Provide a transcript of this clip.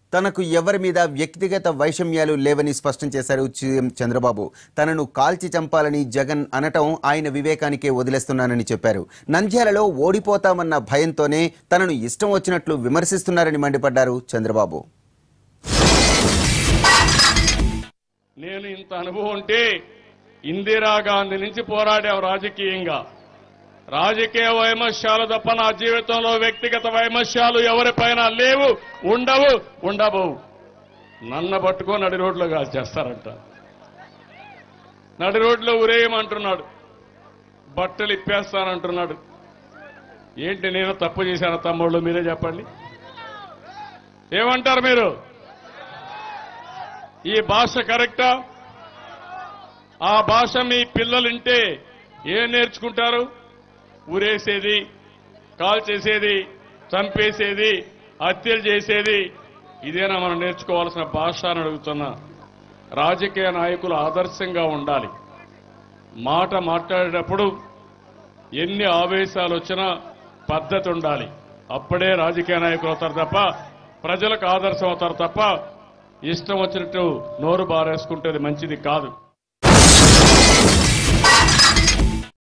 తనకు ఎవరి మీద వ్యక్తిగత వైషమ్యాలు లేవని స్పష్టం చేశారు సీఎం చంద్రబాబు తనను కాల్చి చంపాలని జగన్ అనటం ఆయన వివేకానికే వదిలేస్తున్నానని చెప్పారు నంద్యాలలో ఓడిపోతామన్న భయంతోనే తనను ఇష్టం వచ్చినట్లు విమర్శిస్తున్నారని మండిపడ్డారు చంద్రబాబు నేను ఇంత అనుభవం ఉంటే ఇందిరాగాంధీ నుంచి పోరాడాం రాజకీయంగా రాజకీయ వైమస్యాలు తప్ప నా జీవితంలో వ్యక్తిగత వైమస్యాలు ఎవరిపైన లేవు ఉండవు ఉండబోవు నన్న పట్టుకొని నడి రోడ్లో కాదు చేస్తారంట నడి రోడ్లో ఉరేయమంటున్నాడు బట్టలు ఇప్పేస్తానంటున్నాడు ఏంటి నేను తప్పు చేశాను తమ్ముళ్ళు మీరే చెప్పండి ఏమంటారు మీరు ఈ భాష కరెక్టా ఆ భాష మీ పిల్లలుంటే ఏం నేర్చుకుంటారు ఊరేసేది కాల్ చేసేది చంపేసేది హత్యలు చేసేది ఇదేనా మనం నేర్చుకోవాల్సిన భాష అని అడుగుతున్నా రాజకీయ నాయకులు ఆదర్శంగా ఉండాలి మాట మాట్లాడేటప్పుడు ఎన్ని ఆవేశాలు వచ్చినా పద్ధతి ఉండాలి అప్పుడే రాజకీయ నాయకులు అవుతారు తప్ప ప్రజలకు ఆదర్శం అవుతారు తప్ప ఇష్టం వచ్చినట్టు నోరు బారేసుకుంటే అది మంచిది కాదు